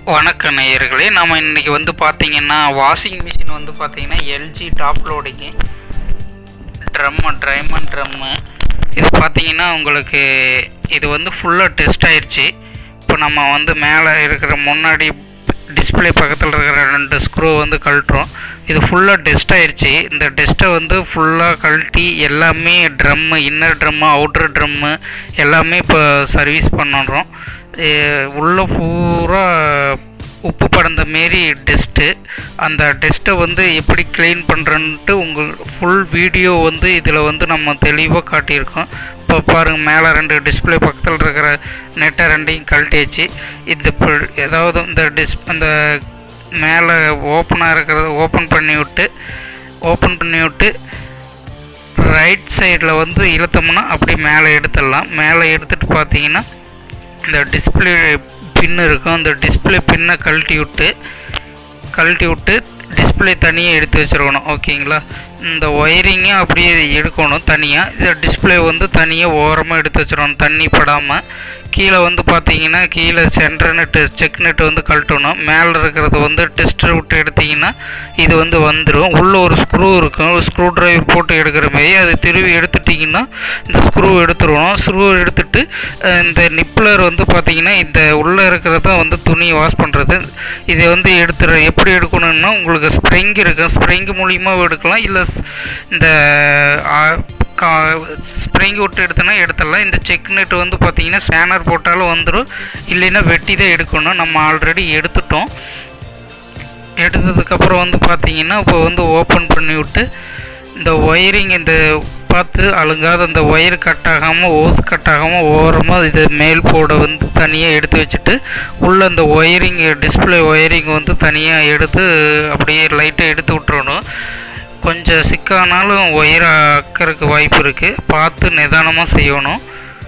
வணக்க நேயர்களே நம்ம இன்னைக்கு வந்து பார்த்தீங்கன்னா வாஷிங் மிஷின் வந்து பார்த்தீங்கன்னா எல்ஜி டாப் லோடிங்கு ட்ரம்மு ட்ரைமன் ட்ரம்மு இது பார்த்தீங்கன்னா உங்களுக்கு இது வந்து ஃபுல்லாக டெஸ்ட் ஆயிடுச்சு இப்போ நம்ம வந்து மேலே இருக்கிற முன்னாடி டிஸ்பிளே பக்கத்தில் இருக்கிற ரெண்டு ஸ்க்ரூ வந்து கழட்டுறோம் இது ஃபுல்லாக டெஸ்ட் ஆயிடுச்சு இந்த டெஸ்ட்டை வந்து ஃபுல்லாக கழட்டி எல்லாமே drum inner drum outer drum எல்லாமே இப்போ சர்வீஸ் பண்ணுறோம் உள்ள பூரா உப்பு படந்த மாரி டெஸ்ட்டு அந்த டெஸ்ட்டை வந்து எப்படி க்ளீன் பண்ணுறன்ட்டு உங்கள் ஃபுல் வீடியோ வந்து இதில் வந்து நம்ம தெளிவாக காட்டியிருக்கோம் இப்போ பாருங்கள் மேலே ரெண்டு டிஸ்பிளே பக்கத்தில் இருக்கிற நெட்டை ரெண்டையும் கழட்டியாச்சு இந்த இப்போ ஏதாவது இந்த டிஸ் அந்த மேலே ஓப்பனாக இருக்கிறத ஓப்பன் பண்ணி விட்டு ஓப்பன் பண்ணி விட்டு ரைட் சைடில் வந்து இழுத்தோம்னா அப்படியே மேலே எடுத்துடலாம் மேலே எடுத்துகிட்டு பார்த்தீங்கன்னா இந்த டிஸ்பிளே பின் இருக்கும் அந்த டிஸ்பிளே பின்னை கழட்டி விட்டு கழட்டி விட்டு டிஸ்பிளே தனியாக எடுத்து வச்சிருக்கணும் ஓகேங்களா இந்த ஒயரிங்கும் அப்படியே எடுக்கணும் தனியாக இந்த டிஸ்பிளே வந்து தனியாக ஓரமாக எடுத்து வச்சிடணும் தண்ணி படாமல் கீழே வந்து பார்த்தீங்கன்னா கீழே சென்டர் நெட்டு செக் நெட்டு வந்து கழட்டணும் மேலே இருக்கிறது வந்து டெஸ்டர் விட்டு எடுத்தீங்கன்னா இது வந்து வந்துடும் உள்ளே ஒரு ஸ்க்ரூ இருக்கும் ஒரு ஸ்க்ரூ டிரைவர் போட்டு எடுக்கிற மாதிரி அது திருவி எடுத்துட்டிங்கன்னா இந்த ஸ்க்ரூ எடுத்துருவோம் ஸ்க்ரூ எடுத்துட்டு அஹ், இந்த நிப்ளர் வந்து பார்த்தீங்கன்னா இந்த உள்ளே இருக்கிறத வந்து துணி வாஷ் பண்ணுறது இதை வந்து எடுத்துற எப்படி எடுக்கணும்னா உங்களுக்கு ஸ்ப்ரிங் இருக்கும் ஸ்ப்ரிங் மூலியமாக எடுக்கலாம் இல்லை இந்த ஆ, கா ஸ்ப்ரிங் விட்டு எடுத்தோன்னா எடுத்துடலாம் இந்த செக் நெட் வந்து பார்த்தீங்கன்னா ஸ்பேனர் போட்டாலும் வந்துடும் இல்லைன்னா வெட்டி தான் எடுக்கணும் நம்ம ஆல்ரெடி எடுத்துட்டோம் எடுத்ததுக்கப்புறம் வந்து பார்த்தீங்கன்னா இப்போ வந்து ஓப்பன் பண்ணி விட்டு இந்த ஒயரிங் இந்த பார்த்து அழுங்காத அந்த ஒயர் கட் ஆகாமல் ஓஸ் கட் ஆகாமல் ஓரமாக இது மேல் போட வந்து தனியாக எடுத்து வச்சுட்டு உள்ளே அந்த ஒயரிங் டிஸ்பிளே ஒயரிங் வந்து தனியாக எடுத்து அப்படியே லைட்டாக எடுத்து விட்டுறணும் கொஞ்சம் சிக்கானாலும் ஒயர் அக்கறதுக்கு வாய்ப்பு இருக்குது பார்த்து நிதானமாக செய்யணும்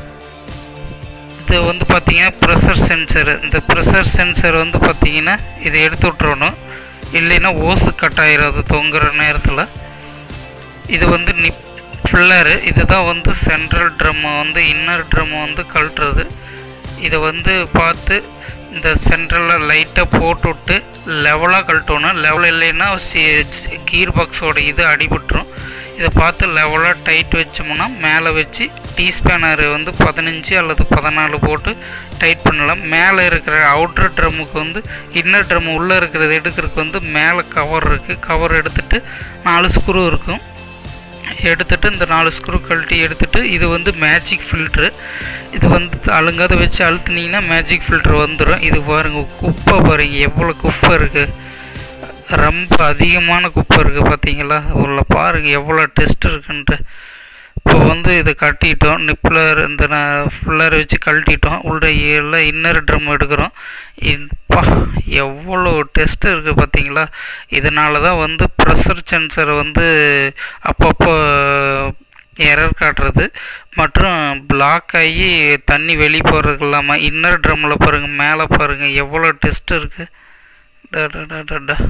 இது வந்து பார்த்தீங்கன்னா ப்ரெஷர் சென்சர் இந்த ப்ரெஷர் சென்சர் வந்து பார்த்தீங்கன்னா இதை எடுத்து விட்றணும் இல்லைன்னா ஓசு கட் ஆயிரும் அது தொங்குற நேரத்தில் இது வந்து நிப் ஃபில்லரு இதுதான் வந்து சென்ட்ரல் ட்ரம்மை வந்து இன்னர் ட்ரம்மை வந்து கழட்டுறது இதை வந்து பார்த்து இந்த சென்ட்ரலில் லைட்டாக போட்டு விட்டு லெவலாக கழட்டணும் லெவல் இல்லைன்னா கீர் பாக்ஸோட இது அடிபட்டுரும் இதை பார்த்து லெவலாக டைட் வச்சோம்னா மேலே வச்சு டீ ஸ்பேனர் வந்து பதினஞ்சு அல்லது பதினாலு போட்டு டைட் பண்ணலாம் மேலே இருக்கிற அவுட்டர் ட்ரம்முக்கு வந்து இன்னர் ட்ரம் உள்ளே இருக்கிறது எடுக்கிறதுக்கு வந்து மேலே கவர் இருக்குது கவர் எடுத்துட்டு நாலு ஸ்க்ரூ இருக்கும் எடுத்துட்டு இந்த நாலு ஸ்க்ரூ கழட்டி எடுத்துட்டு இது வந்து மேஜிக் ஃபில்ட்ரு இது வந்து அழுங்காத வச்சு அழுத்துனீங்கன்னா மேஜிக் ஃபில்ட்ரு வந்துடும் இது பாருங்க குப்பை பாருங்க எவ்வளோ குப்பை இருக்குது ரொம்ப அதிகமான குப்பை இருக்குது பார்த்தீங்களா உள்ள பாருங்கள் எவ்வளோ டெஸ்ட் இருக்குன்ட்டு இப்போ வந்து இதை கட்டிட்டோம் நிப்ளர் இந்த ஃபுல்லர் வச்சு கழட்டிட்டோம் உள்ள எல்லாம் இன்னர் ட்ரம் எடுக்கிறோம் இப்பா எவ்வளோ டெஸ்ட் இருக்குது பார்த்தீங்களா இதனால தான் வந்து ப்ரெஷர் சென்சரை வந்து அப்பப்போ எரர் காட்டுறது மற்றும் பிளாக் ஆகி தண்ணி வெளியே போகிறதுக்கு இல்லாமல் இன்னர் ட்ரம்மில் பாருங்கள் மேலே பாருங்கள் எவ்வளோ டெஸ்ட் இருக்குது டா டா டா டா டா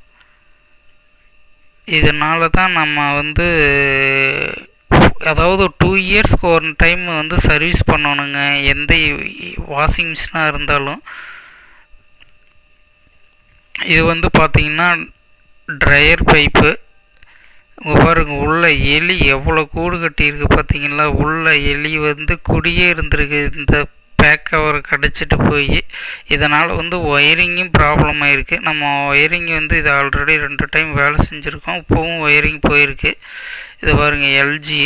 இதனால தான் நம்ம வந்து அதாவது டூ இயர்ஸ்க்கு ஒரு டைம் வந்து சர்வீஸ் பண்ணணுங்க எந்த வாஷிங் மிஷினாக இருந்தாலும் இது வந்து பார்த்தீங்கன்னா ட்ரையர் பைப்பு உங்க பாருங்க உள்ள எலி எவ்வளோ கூடு கட்டியிருக்கு பார்த்தீங்களா உள்ள எலி வந்து குடியே இருந்திருக்கு இந்த பேக் கவர் கடிச்சிட்டு போய் இதனால் வந்து ஒயரிங்கும் ப்ராப்ளம் ஆயிருக்கு நம்ம ஒயரிங் வந்து இது ஆல்ரெடி ரெண்டு டைம் வேலை செஞ்சுருக்கோம் இப்போவும் ஒயரிங் போயிருக்கு இது பாருங்க எல்ஜி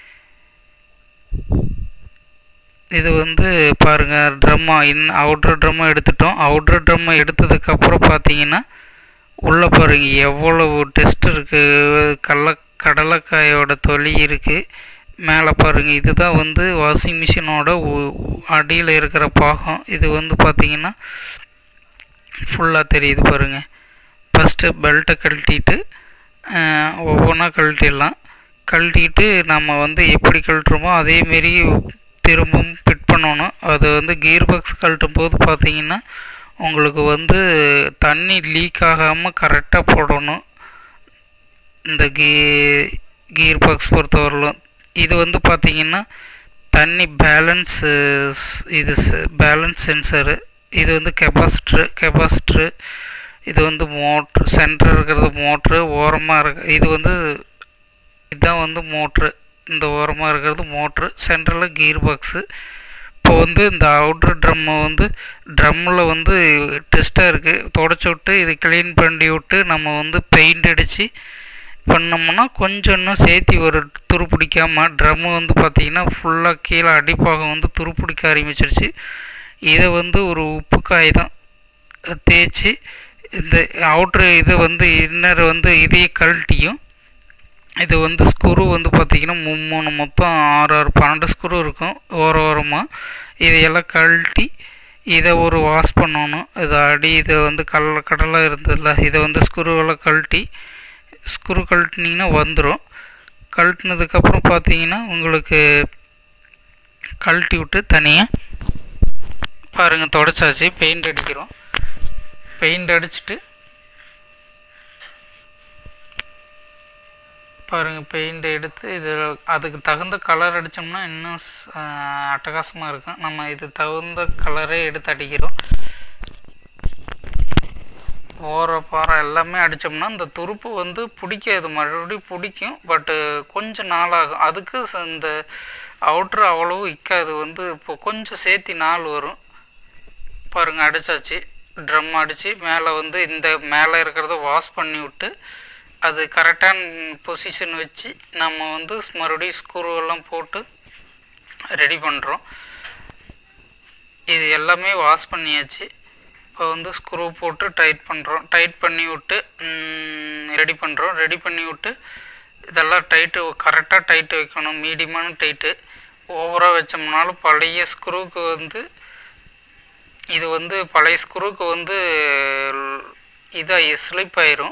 இது வந்து பாருங்க ட்ரம்மா இன் அவுட்ரு ட்ரம்மை எடுத்துட்டோம் அவுட்ரு ட்ரம்மை எடுத்ததுக்கப்புறம் பார்த்தீங்கன்னா உள்ளே பாருங்க எவ்வளவு டெஸ்ட் இருக்குது கடல கடலைக்காயோட தொலி இருக்குது மேலே பாருங்க இதுதான் வந்து வாஷிங் மிஷினோட அடியில் இருக்கிற பாகம் இது வந்து பார்த்தீங்கன்னா ஃபுல்லாக தெரியுது பாருங்க ஃபஸ்ட்டு பெல்ட்டை கழட்டிட்டு அஹ், ஒவ்வொன்றா கழட்டிடலாம் கழட்டிட்டு நம்ம வந்து எப்படி கழட்டுறோமோ அதேமாரி திரும்பவும் ஃபிட் பண்ணணும் அது வந்து கியர் பாக்ஸ் கழட்டும் போது பார்த்தீங்கன்னா உங்களுக்கு வந்து தண்ணி லீக் ஆகாமல் கரெக்டாக போடணும் இந்த கீ கியர் பாக்ஸ் பொறுத்தவரையிலும் இது வந்து பார்த்தீங்கன்னா தண்ணி பேலன்ஸ் இது பேலன்ஸ் சென்சரு இது வந்து கெப்பாசிட்ரு கெப்பாசிட்ரு இது வந்து மோட்ரு சென்டர் இருக்கிறது மோட்ரு ஓரமாக இருக்க இது வந்து இதுதான் வந்து மோட்ரு இந்த ஓரமாக இருக்கிறது மோட்ரு சென்டரில் கீர் பாக்ஸு இப்போ வந்து இந்த அவுட்ரு ட்ரம்மை வந்து ட்ரம்மில் வந்து டெஸ்ட்டாக இருக்குது தொடச்சி விட்டு இது க்ளீன் பண்ணி விட்டு நம்ம வந்து பெயிண்ட் அடித்து பண்ணோம்னா கொஞ்சம் இன்னும் சேர்த்தி ஒரு துரு பிடிக்காமல் ட்ரம்மு வந்து பார்த்திங்கன்னா ஃபுல்லாக கீழே அடிப்பாகம் வந்து துரு பிடிக்க ஆரம்பிச்சிருச்சு இதை வந்து ஒரு உப்பு காகிதம் தேய்ச்சி இந்த அவுட்ரு இதை வந்து இன்னர் வந்து இதையே கழட்டியும் இது வந்து ஸ்க்ரூ வந்து பார்த்திங்கன்னா மூணு மொத்தம் ஆறு ஆறு பன்னெண்டு ஸ்க்ரூ இருக்கும் ஓர ஓரமாக இதையெல்லாம் கழட்டி இதை ஒரு வாஷ் பண்ணணும் இது அடி இதை வந்து கடலை கடலாக இருந்ததில்ல இதை வந்து ஸ்க்ரூவெல்லாம் கழட்டி ஸ்க்ரூ கழட்டினீங்கன்னா வந்துடும் கழட்டினதுக்கப்புறம் பார்த்தீங்கன்னா உங்களுக்கு கழட்டி விட்டு தனியாக பாருங்கள் தொடச்சாச்சு பெயிண்ட் அடிக்கிறோம் பெயிண்ட் அடிச்சுட்டு பாருங்கள் பெயிண்ட் எடுத்து இது அதுக்கு தகுந்த கலர் அடித்தோம்னா இன்னும் அட்டகாசமாக இருக்கும் நம்ம இது தகுந்த கலரே எடுத்து அடிக்கிறோம் ஓர பாறை எல்லாமே அடித்தோம்னா இந்த துருப்பு வந்து பிடிக்காது மறுபடியும் பிடிக்கும் பட்டு கொஞ்சம் நாளாகும் அதுக்கு இந்த அவுட்ரு அவ்வளவு இக்காது வந்து இப்போ கொஞ்சம் சேர்த்தி நாள் வரும் பாருங்கள் அடித்தாச்சு ட்ரம் அடித்து மேலே வந்து இந்த மேலே இருக்கிறத வாஷ் பண்ணி விட்டு அது கரெக்டான பொசிஷன் வச்சு நம்ம வந்து மறுபடியும் ஸ்க்ரூவெல்லாம் போட்டு ரெடி பண்ணுறோம் இது எல்லாமே வாஷ் பண்ணியாச்சு இப்போ வந்து ஸ்க்ரூ போட்டு டைட் பண்ணுறோம் டைட் பண்ணி விட்டு ரெடி பண்ணுறோம் ரெடி பண்ணி விட்டு இதெல்லாம் டைட்டு கரெக்டாக டைட்டு வைக்கணும் மீடியமான டைட்டு ஓவராக வச்சோம்னாலும் பழைய ஸ்க்ரூவுக்கு வந்து இது வந்து பழைய ஸ்க்ரூவுக்கு வந்து இதாக ஸ்லிப் ஆயிரும்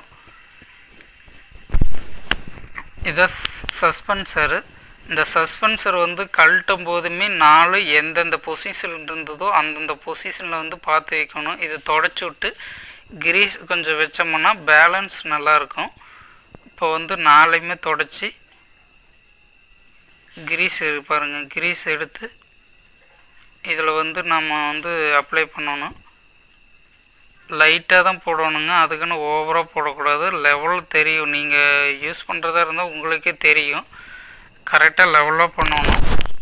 இதான் சஸ்பென்சரு இந்த சஸ்பென்சர் வந்து கழட்டும் போதுமே நாலு எந்தெந்த பொசிஷன் இருந்ததோ அந்தந்த பொசிஷனில் வந்து பார்த்து வைக்கணும் இது தொடச்சி விட்டு கிரீஸ் கொஞ்சம் வச்சோம்னா பேலன்ஸ் நல்லாயிருக்கும் இப்போ வந்து நாளையுமே தொடச்சி கிரீஸ் பாருங்கள் கிரீஸ் எடுத்து இதில் வந்து நம்ம வந்து அப்ளை பண்ணணும் லைட்டாக தான் போடணுங்க அதுக்குன்னு ஓவராக போடக்கூடாது லெவல் தெரியும் நீங்கள் யூஸ் பண்ணுறதா இருந்தால் உங்களுக்கே தெரியும் கரெக்டாக லெவலாக பண்ணணும்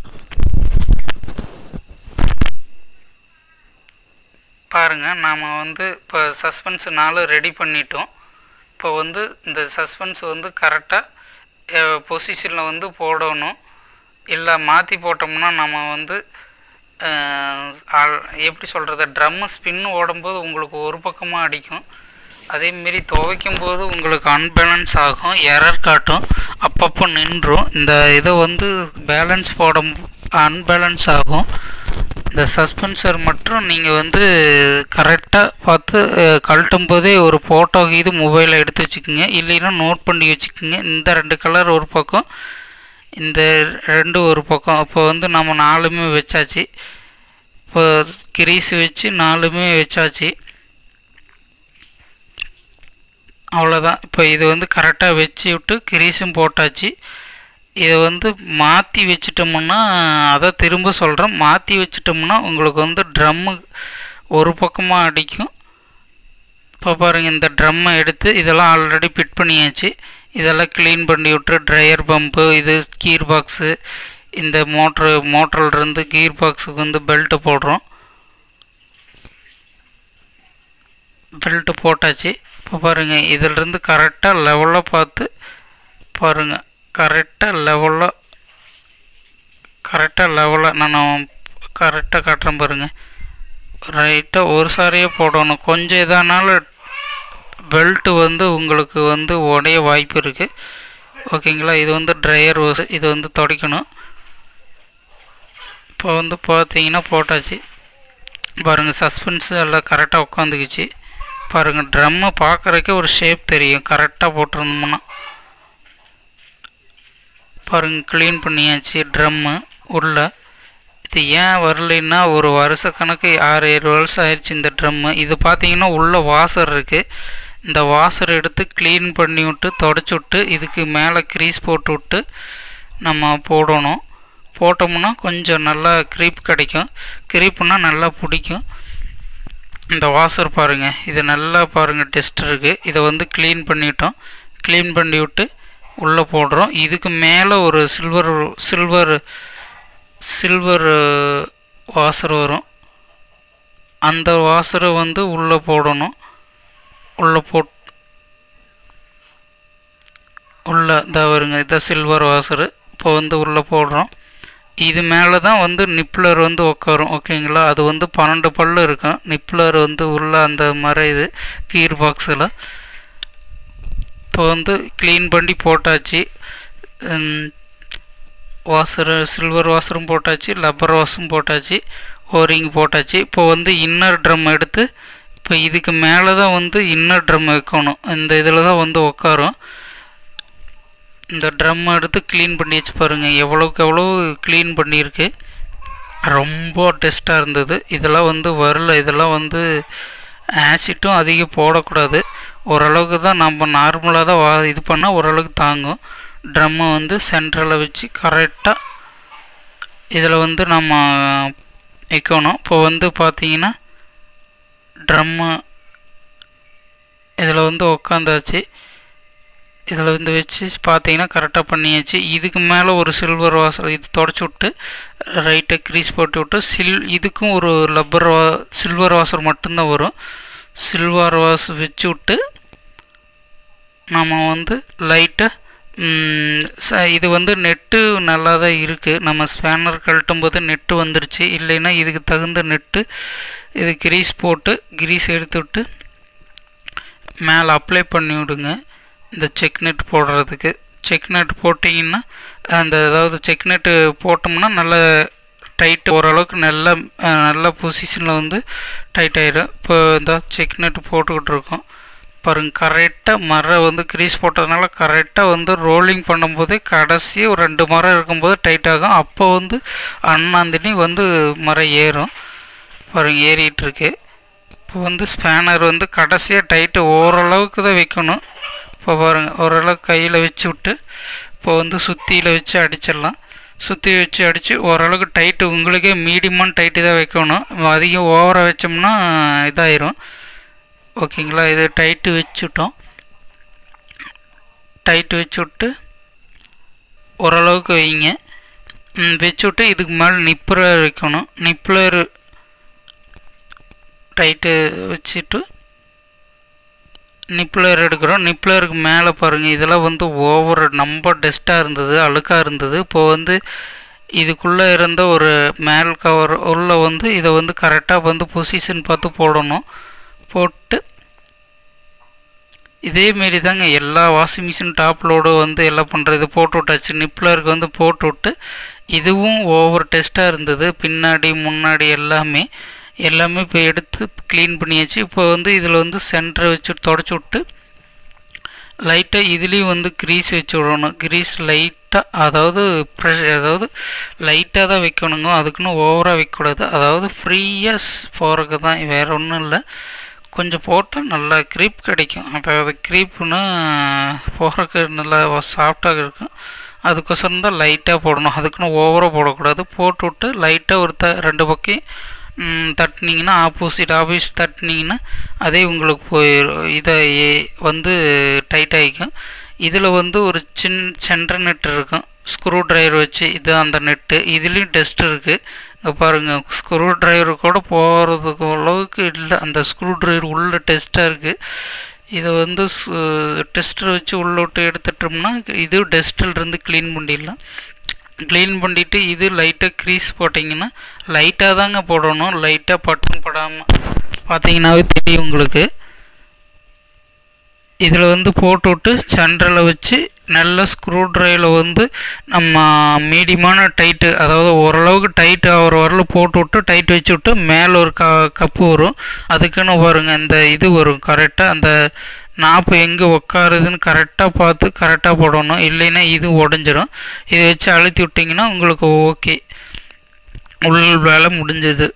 பாருங்கள் நாம் வந்து இப்போ சஸ்பென்ஸ் நாலு ரெடி பண்ணிட்டோம் இப்போ வந்து இந்த சஸ்பென்ஸ் வந்து கரெக்டாக பொசிஷனில் வந்து போடணும் இல்லை மாற்றி போட்டோம்னா நம்ம வந்து எப்படி சொல்கிறது ட்ரம்மு ஸ்பின் ஓடும்போது உங்களுக்கு ஒரு பக்கமாக அடிக்கும் அதேமாரி துவைக்கும் போது உங்களுக்கு அன்பேலன்ஸ் ஆகும் எரர் காட்டும் அப்பப்போ நின்றும் இந்த இதை வந்து பேலன்ஸ் போட அன்பேலன்ஸ் ஆகும் இந்த சஸ்பென்சர் மட்டும் நீங்கள் வந்து கரெக்டாக பார்த்து கழட்டும் போதே ஒரு ஃபோட்டோ இது மொபைலில் எடுத்து வச்சுக்கோங்க இல்லைன்னா நோட் பண்ணி வச்சுக்கோங்க இந்த ரெண்டு கலர் ஒரு பக்கம் இந்த ரெண்டு ஒரு பக்கம் அப்போ வந்து நம்ம நாலுமே வச்சாச்சு இப்போ கிரீஸ் வச்சு நாலுமே வச்சாச்சு அவ்வளோதான் இப்போ இது வந்து கரெக்டாக வச்சு விட்டு கிரீஸும் போட்டாச்சு இதை வந்து மாற்றி வச்சிட்டோம்னா அதை திரும்ப சொல்கிறேன் மாற்றி வச்சிட்டோம்னா உங்களுக்கு வந்து ட்ரம்மு ஒரு பக்கமாக அடிக்கும் இப்போ பாருங்கள் இந்த ட்ரம்மை எடுத்து இதெல்லாம் ஆல்ரெடி ஃபிட் பண்ணியாச்சு இதெல்லாம் க்ளீன் பண்ணி விட்டு ட்ரையர் பம்பு இது கீர் பாக்ஸு இந்த மோட்ரு மோட்டர்லேருந்து கீர் பாக்ஸுக்கு வந்து பெல்ட்டு போடுறோம் பெல்ட்டு போட்டாச்சு இப்போ பாருங்கள் இதிலிருந்து கரெக்டாக லெவலாக பார்த்து பாருங்கள் கரெக்டாக லெவலாக கரெக்டாக லெவலாக நான் கரெக்டாக காட்டுறேன் பாருங்கள் ரைட்டாக ஒரு சாரியே போடணும் கொஞ்சம் இதானாலும் பெல்ட்டு வந்து உங்களுக்கு வந்து உடைய வாய்ப்பு இருக்குது ஓகேங்களா இது வந்து ட்ரையர் ஓஸ் இது வந்து துடைக்கணும் இப்போ வந்து பார்த்தீங்கன்னா போட்டாச்சு பாருங்கள் சஸ்பென்ஸு எல்லாம் கரெக்டாக உட்காந்துக்குச்சு பாருங்கள் ட்ரம்மை பார்க்குறக்கே ஒரு ஷேப் தெரியும் கரெக்டாக போட்டிருந்தோம்னா பாருங்கள் க்ளீன் பண்ணியாச்சு ட்ரம்மு உள்ள இது ஏன் வரலைன்னா ஒரு வருஷ கணக்கு ஆறு ஏழு வருஷம் ஆயிடுச்சு இந்த ட்ரம்மு இது பார்த்தீங்கன்னா உள்ள வாசர் இருக்குது இந்த வாசர் எடுத்து க்ளீன் பண்ணி விட்டு தொடச்சி விட்டு இதுக்கு மேலே க்ரீஸ் போட்டு விட்டு நம்ம போடணும் போட்டோம்னா கொஞ்சம் நல்லா க்ரீப் கிடைக்கும் க்ரீப்புனா நல்லா பிடிக்கும் இந்த வாசர் பாருங்கள் இது நல்லா பாருங்கள் டெஸ்ட் இருக்குது இதை வந்து க்ளீன் பண்ணிட்டோம் க்ளீன் பண்ணி விட்டு உள்ளே போடுறோம் இதுக்கு மேலே ஒரு சில்வர் சில்வர் சில்வர் வாசர் வரும் அந்த வாசரை வந்து உள்ளே போடணும் உள்ளே போட் உள்ள இந்த வருங்க இதான் சில்வர் வாசரு இப்போ வந்து உள்ளே போடுறோம் இது மேலே தான் வந்து நிப்ளர் வந்து உட்காரும் ஓகேங்களா அது வந்து பன்னெண்டு பல்லு இருக்கும் நிப்ளர் வந்து உள்ள அந்த மர இது கீர் பாக்ஸில் இப்போ வந்து க்ளீன் பண்ணி போட்டாச்சு வாசரு சில்வர் வாசரும் போட்டாச்சு லப்பர் வாசரும் போட்டாச்சு ஓரிங் போட்டாச்சு இப்போ வந்து இன்னர் ட்ரம் எடுத்து இப்போ இதுக்கு மேலே தான் வந்து இன்னர் ட்ரம் வைக்கணும் இந்த இதில் தான் வந்து உட்காரும் இந்த ட்ரம் எடுத்து க்ளீன் பண்ணி வச்சு பாருங்கள் எவ்வளோக்கு எவ்வளோ க்ளீன் பண்ணியிருக்கு ரொம்ப டெஸ்ட்டாக இருந்தது இதெல்லாம் வந்து வரல இதெல்லாம் வந்து ஆசிட்டும் அதிகம் போடக்கூடாது ஓரளவுக்கு தான் நம்ம நார்மலாக தான் வா இது பண்ணால் ஓரளவுக்கு தாங்கும் ட்ரம்மை வந்து சென்ட்ரலில் வச்சு கரெக்டாக இதில் வந்து நம்ம வைக்கணும் இப்போ வந்து பார்த்தீங்கன்னா ட்ரம்மு இதில் வந்து உக்காந்தாச்சு இதில் வந்து வச்சு பார்த்தீங்கன்னா கரெக்டாக பண்ணியாச்சு இதுக்கு மேலே ஒரு சில்வர் வாசர் இது தொடச்சி விட்டு ரைட்டை க்ரீஸ் போட்டு விட்டு சில் இதுக்கும் ஒரு லப்பர் வா சில்வர் வாசர் மட்டும்தான் வரும் சில்வர் வாஸ் வச்சு விட்டு நம்ம வந்து லைட்டாக இது வந்து நெட்டு நல்லா தான் இருக்குது நம்ம ஸ்பேனர் கழட்டும் போது நெட்டு வந்துருச்சு இல்லைன்னா இதுக்கு தகுந்த நெட்டு இது கிரீஸ் போட்டு கிரீஸ் எடுத்து விட்டு மேலே அப்ளை பண்ணி விடுங்க இந்த செக் நெட் போடுறதுக்கு செக் நெட் போட்டிங்கன்னா அந்த அதாவது செக் நெட்டு போட்டோம்னா நல்ல டைட்டு ஓரளவுக்கு நல்ல நல்ல பொசிஷனில் வந்து டைட் ஆகிடும் இப்போ இந்த செக் நெட் போட்டுக்கிட்டு இருக்கோம் பாருங்க கரெக்டாக மரம் வந்து க்ரீஸ் போட்டதுனால கரெக்டாக வந்து ரோலிங் பண்ணும்போதே கடைசி ஒரு ரெண்டு மரம் இருக்கும்போது டைட் ஆகும் அப்போ வந்து அண்ணாந்தினி வந்து மரம் ஏறும் பாருங்க ஏறிட்டு இருக்கு இப்போ வந்து ஸ்பேனர் வந்து கடைசியாக டைட்டு ஓரளவுக்கு தான் வைக்கணும் இப்போ பாருங்கள் ஓரளவுக்கு கையில் வச்சு விட்டு இப்போ வந்து சுத்தியில் வச்சு அடிச்சிடலாம் சுற்றி வச்சு அடித்து ஓரளவுக்கு டைட்டு உங்களுக்கே மீடியமான டைட்டு தான் வைக்கணும் அதிகம் ஓவராக வச்சோம்னா இதாயிரும் ஓகேங்களா இது டைட்டு வச்சுட்டோம் டைட்டு வச்சு விட்டு ஓரளவுக்கு வைங்க வச்சு விட்டு இதுக்கு மேலே நிப்புலர் வைக்கணும் நிப்புலர் டைட்டு வச்சுட்டு நிப்ளர் எடுக்கிறோம் நிப்ளருக்கு மேலே பாருங்கள் இதெல்லாம் வந்து ஓவர் ரொம்ப டஸ்ட்டாக இருந்தது அழுக்காக இருந்தது இப்போது வந்து இதுக்குள்ளே இருந்த ஒரு மேல் கவர் உள்ள வந்து இதை வந்து கரெக்டாக வந்து பொசிஷன் பார்த்து போடணும் போட்டு இதேமாரி தாங்க எல்லா வாஷிங் மிஷின் டாப் லோடு வந்து எல்லாம் பண்ணுறது போட்டு விட்டாச்சு நிப்ளருக்கு வந்து போட்டு விட்டு இதுவும் ஓவர் டெஸ்ட்டாக இருந்தது பின்னாடி முன்னாடி எல்லாமே எல்லாமே இப்போ எடுத்து க்ளீன் பண்ணியாச்சு இப்போ வந்து இதில் வந்து சென்டரை வச்சு தொடச்சி விட்டு லைட்டாக இதுலேயும் வந்து க்ரீஸ் வச்சு விடணும் க்ரீஸ் லைட்டாக அதாவது ப்ரெஷ் அதாவது லைட்டாக தான் வைக்கணுங்க அதுக்குன்னு ஓவராக வைக்கக்கூடாது அதாவது ஃப்ரீயாக போகிறதுக்கு தான் வேறு ஒன்றும் இல்லை கொஞ்சம் போட்டால் நல்லா க்ரீப் கிடைக்கும் அதாவது க்ரீப்னா போகிறதுக்கு நல்லா சாஃப்டாக இருக்கும் அதுக்கோசரம் தான் லைட்டாக போடணும் அதுக்குன்னு ஓவராக போடக்கூடாது போட்டு விட்டு லைட்டாக ஒரு த ரெண்டு பக்கம் தட்டினீங்கன்னா ஆப்போசிட் ஆப்போசிட் தட்டினீங்கன்னா அதே உங்களுக்கு போயிடும் இதை வந்து டைட் ஆகிக்கும் இதில் வந்து ஒரு சின் சென்டர் நெட் இருக்கும் ஸ்க்ரூ ட்ரைவர் வச்சு இது அந்த நெட்டு இதுலேயும் டெஸ்ட் இருக்குது இங்கே பாருங்கள் ஸ்க்ரூ ட்ரைவர் கூட போகிறதுக்கு அளவுக்கு இல்லை அந்த ஸ்க்ரூ ட்ரைவர் உள்ள டெஸ்ட்டாக இருக்குது இதை வந்து டெஸ்டர் வச்சு உள்ள விட்டு எடுத்துட்டோம்னா இது டெஸ்ட்டிலிருந்து க்ளீன் பண்ணிடலாம் க்ளீன் பண்ணிவிட்டு இது லைட்டாக க்ரீஸ் போட்டிங்கன்னா லைட்டாக தாங்க போடணும் லைட்டாக பட்டும் படாமல் பார்த்தீங்கன்னாவே தெரியும் உங்களுக்கு இதில் வந்து போட்டு விட்டு சென்டரில் வச்சு நல்ல ஸ்க்ரூ ட்ரைவில் வந்து நம்ம மீடியமான டைட்டு அதாவது ஓரளவுக்கு டைட்டு ஆகிற வரல போட்டு விட்டு டைட் வச்சு விட்டு மேலே ஒரு க கப்பு வரும் அதுக்குன்னு பாருங்கள் இந்த இது வரும் கரெக்டாக அந்த நாப்பு எங்கே உட்காருதுன்னு கரெக்டாக பார்த்து கரெக்டாக போடணும் இல்லைன்னா இது உடஞ்சிரும் இதை வச்சு அழுத்தி விட்டிங்கன்னா உங்களுக்கு ஓகே உள் வேலை முடிஞ்சது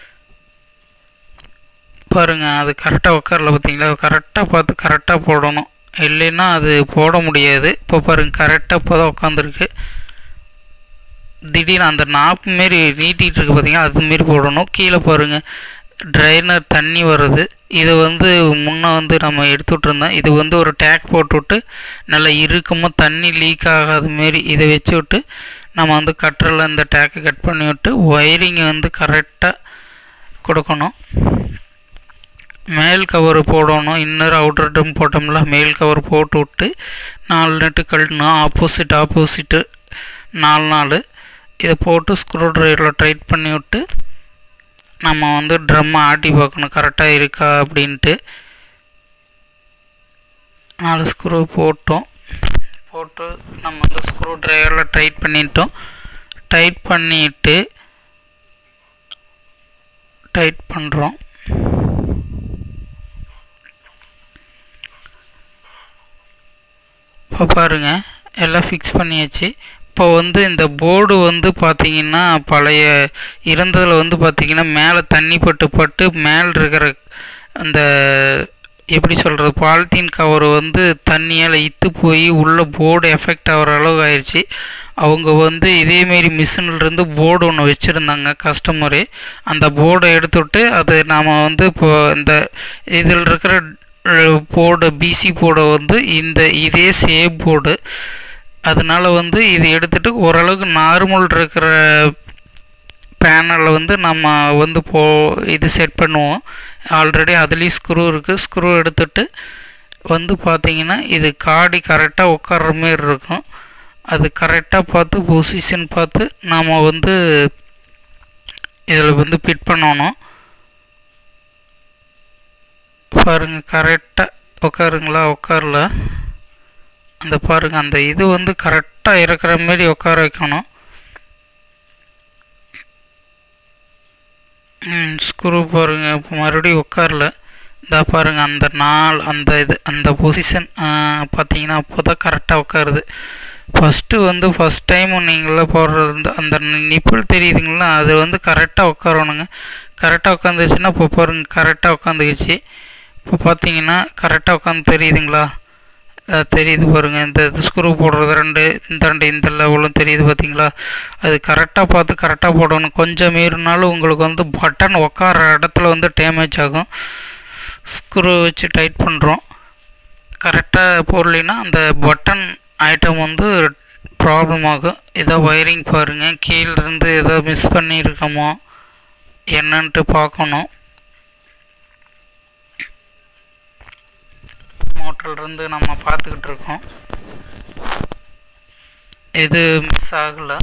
பாருங்கள் அது கரெக்டாக உட்காரல பார்த்தீங்களா கரெக்டாக பார்த்து கரெக்டாக போடணும் இல்லைன்னா அது போட முடியாது இப்போ பாருங்கள் கரெக்டாக இப்போ தான் உட்காந்துருக்கு திடீர்னு அந்த நாப்பு மாரி நீட்டிகிட்டு இருக்கு பார்த்தீங்கன்னா அதுமாரி போடணும் கீழே பாருங்கள் ட்ரைனர் தண்ணி வருது இதை வந்து முன்னே வந்து நம்ம எடுத்துகிட்டு இருந்தோம் இது வந்து ஒரு டேக் போட்டுவிட்டு நல்லா இறுக்கமாக தண்ணி லீக் ஆகாத மாரி இதை வச்சு விட்டு நம்ம வந்து கட்டரில் இந்த டேக்கை கட் பண்ணி விட்டு ஒயரிங்கை வந்து கரெக்டாக கொடுக்கணும் மேல் கவர் போடணும் இன்னர் அவுட்டர் ட்ரம் போட்டோம்ல மேல் கவர் போட்டு விட்டு நாலு நெட்டு கழட்டணும் ஆப்போசிட் ஆப்போசிட்டு நாலு நாலு இதை போட்டு ஸ்க்ரூ ட்ரைவரில் டைட் பண்ணி விட்டு நம்ம வந்து ட்ரம்மை ஆட்டி பார்க்கணும் கரெக்டாக இருக்கா அப்படின்ட்டு நாலு ஸ்க்ரூ போட்டோம் போட்டு நம்ம வந்து ஸ்க்ரூ ட்ரைவரில் டைட் பண்ணிட்டோம் டைட் பண்ணிட்டு டைட் பண்ணுறோம் இப்போ பாருங்கள் எல்லாம் ஃபிக்ஸ் பண்ணியாச்சு இப்போ வந்து இந்த போர்டு வந்து பார்த்திங்கன்னா பழைய இருந்ததில் வந்து பார்த்திங்கன்னா மேலே தண்ணி பட்டு பட்டு மேலே இருக்கிற அந்த எப்படி சொல்கிறது பாலித்தீன் கவர் வந்து தண்ணியால் இத்து போய் உள்ள போர்டு எஃபெக்ட் ஆகிற அளவு ஆயிடுச்சு அவங்க வந்து இதேமாரி மிஷினிலிருந்து போர்டு ஒன்று வச்சுருந்தாங்க கஸ்டமரு அந்த போர்டை எடுத்துவிட்டு அது நாம் வந்து இப்போ இந்த இதில் இருக்கிற போர்டு பிசி போர்டை வந்து இந்த இதே சேப் போர்டு அதனால் வந்து இது எடுத்துகிட்டு ஓரளவுக்கு நார்மல் இருக்கிற பேனலில் வந்து நம்ம வந்து போ இது செட் பண்ணுவோம் ஆல்ரெடி அதுலேயும் ஸ்க்ரூ இருக்குது ஸ்க்ரூ எடுத்துட்டு வந்து பார்த்திங்கன்னா இது காடி கரெக்டாக உட்கார்ற மாரி இருக்கும் அது கரெக்டாக பார்த்து பொசிஷன் பார்த்து நாம் வந்து இதில் வந்து ஃபிட் பண்ணணும் பாருங்கள் கரெக்டாக உட்காருங்களா உட்காரல அந்த பாருங்கள் அந்த இது வந்து கரெக்டாக இருக்கிற மாரி உட்கார வைக்கணும் ஸ்க்ரூ பாருங்கள் இப்போ மறுபடியும் உட்காரல இதா பாருங்கள் அந்த நாள் அந்த இது அந்த பொசிஷன் பார்த்தீங்கன்னா அப்போ தான் கரெக்டாக உட்காருது ஃபஸ்ட்டு வந்து ஃபஸ்ட் டைம் நீங்களாம் போடுறது அந்த நிப்பிள் தெரியுதுங்களா அது வந்து கரெக்டாக உட்காரணுங்க கரெக்டாக உட்காந்துச்சுன்னா இப்போ பாருங்க கரெக்டாக உட்காந்துக்குச்சு இப்போ பார்த்தீங்கன்னா கரெக்டாக உட்காந்து தெரியுதுங்களா தெரியுது பாருங்கள் இந்த இது ஸ்க்ரூ போடுறது ரெண்டு இந்த ரெண்டு இந்த லெவலும் தெரியுது பார்த்தீங்களா அது கரெக்டாக பார்த்து கரெக்டாக போடணும் கொஞ்சம் மீறினாலும் உங்களுக்கு வந்து பட்டன் உட்கார இடத்துல வந்து டேமேஜ் ஆகும் ஸ்க்ரூ வச்சு டைட் பண்ணுறோம் கரெக்டாக போடலைன்னா அந்த பட்டன் ஐட்டம் வந்து ப்ராப்ளம் ஆகும் ஏதோ ஒயரிங் பாருங்கள் கீழேருந்து ஏதோ மிஸ் பண்ணியிருக்கோமோ என்னன்ட்டு பார்க்கணும் மோட்டர்லேருந்து நம்ம பார்த்துக்கிட்டு இருக்கோம் இது மிஸ் ஆகலை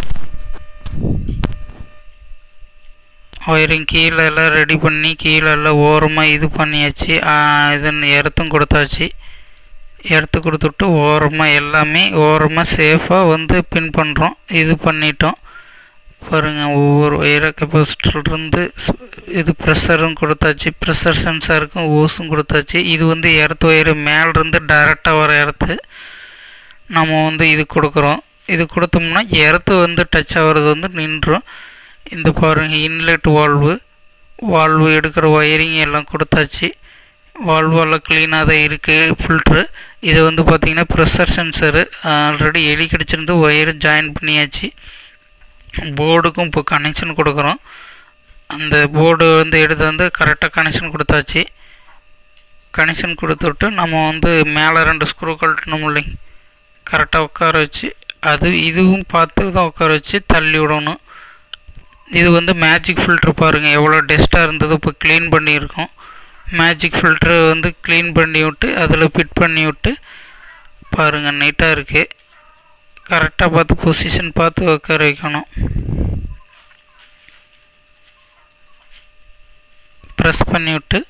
ஒயரிங் கீழே எல்லாம் ரெடி பண்ணி கீழே எல்லாம் ஓரமாக இது பண்ணியாச்சு இதுன்னு எர்த்தும் கொடுத்தாச்சு எடுத்து கொடுத்துட்டு ஓரமாக எல்லாமே ஓரமாக சேஃபாக வந்து பின் பண்ணுறோம் இது பண்ணிட்டோம் பாருங்கள் ஒவ்வொரு ஒயர கெப்பாசிட்டர்லேருந்து இது ப்ரெஷரும் கொடுத்தாச்சு ப்ரெஷர் சென்சாருக்கும் ஓஸும் கொடுத்தாச்சு இது வந்து எர்த்து ஒயரு மேலேருந்து டைரெக்டாக வர எர்த்து நம்ம வந்து இது கொடுக்குறோம் இது கொடுத்தோம்னா எர்த்து வந்து டச் ஆகிறது வந்து நின்றும் இந்த பாருங்கள் இன்லெட் வால்வு வால்வு எடுக்கிற ஒயரிங் எல்லாம் கொடுத்தாச்சு வால்வு எல்லாம் க்ளீனாக தான் இருக்குது ஃபில்ட்ரு இது வந்து பார்த்திங்கன்னா ப்ரெஷர் சென்சரு ஆல்ரெடி எலி கிடச்சிருந்து ஒயரு ஜாயின் பண்ணியாச்சு போர்டுக்கும் இப்போ கனெக்ஷன் கொடுக்குறோம் அந்த போர்டு வந்து எடுத்து வந்து கரெக்டாக கனெக்ஷன் கொடுத்தாச்சு கனெக்ஷன் கொடுத்துட்டு நம்ம வந்து மேலே ரெண்டு ஸ்க்ரூ கழட்டணும் இல்லைங்க கரெக்டாக உட்கார வச்சு அது இதுவும் பார்த்து தான் உட்கார வச்சு தள்ளி விடணும் இது வந்து மேஜிக் ஃபில்ட்ரு பாருங்கள் எவ்வளோ டெஸ்ட்டாக இருந்தது இப்போ க்ளீன் பண்ணியிருக்கோம் மேஜிக் ஃபில்ட்ரு வந்து க்ளீன் பண்ணி விட்டு அதில் ஃபிட் பண்ணி விட்டு பாருங்கள் நீட்டாக இருக்குது கரெக்டாக பார்த்து பொசிஷன் பார்த்து உட்கார வைக்கணும் ப்ரெஸ் பண்ணி விட்டு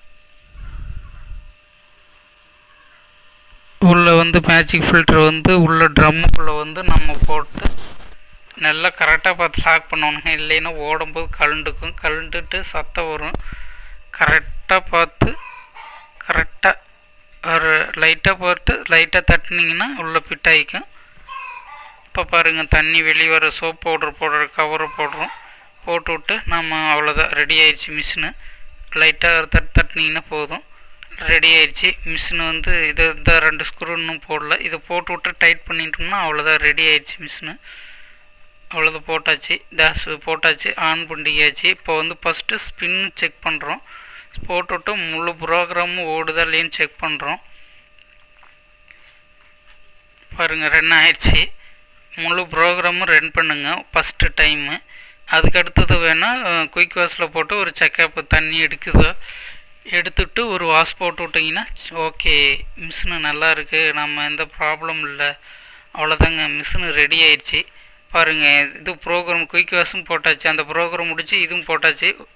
உள்ளே வந்து மேஜிக் ஃபில்ட்ரு வந்து உள்ள ட்ரம்முக்குள்ளே வந்து நம்ம போட்டு நல்லா கரெக்டாக பார்த்து லாக் பண்ணணுங்க இல்லைன்னா ஓடும்போது கலண்டுக்கும் கலண்டுட்டு சத்தம் வரும் கரெக்டாக பார்த்து கரெக்டாக ஒரு லைட்டாக போட்டு லைட்டாக தட்டினீங்கன்னா உள்ளே ஃபிட் ஆகிக்கும் இப்போ பாருங்கள் தண்ணி வெளியே வர சோப் பவுடர் போடுற கவரை போடுறோம் போட்டு விட்டு நம்ம அவ்வளோதான் ரெடி ஆயிடுச்சு மிஷினு லைட்டாக தட்டு தட்டினீங்கன்னா போதும் ரெடி ஆயிடுச்சு மிஷின் வந்து இது இந்த ரெண்டு ஸ்க்ரூ இன்னும் போடல இதை போட்டு விட்டு டைட் பண்ணிட்டோம்னா அவ்வளோதான் ரெடி ஆயிடுச்சு மிஷினு அவ்வளோது போட்டாச்சு டேஷ் போட்டாச்சு ஆன் பண்ணியாச்சு இப்போ வந்து ஃபஸ்ட்டு ஸ்பின் செக் பண்ணுறோம் போட்டுவிட்டு முழு ப்ரோக்ராமும் ஓடுதா இல்லைன்னு செக் பண்ணுறோம் பாருங்கள் ரன் ஆயிடுச்சு முழு ப்ரோக்ராமும் ரன் பண்ணுங்க ஃபஸ்ட்டு டைமு அதுக்கு அடுத்தது வேணால் குயிக் வாஷில் போட்டு ஒரு செக்கப் தண்ணி எடுக்குதோ எடுத்துட்டு ஒரு வாஷ் போட்டு விட்டிங்கன்னா ஓகே மிஷினு நல்லா இருக்குது நம்ம எந்த ப்ராப்ளம் இல்லை அவ்வளோதாங்க மிஷினு ரெடி ஆயிடுச்சு பாருங்கள் இது ப்ரோக்ராம் குயிக் வாஷும் போட்டாச்சு அந்த ப்ரோக்ராம் முடிச்சு இதுவும் போட்டாச்சு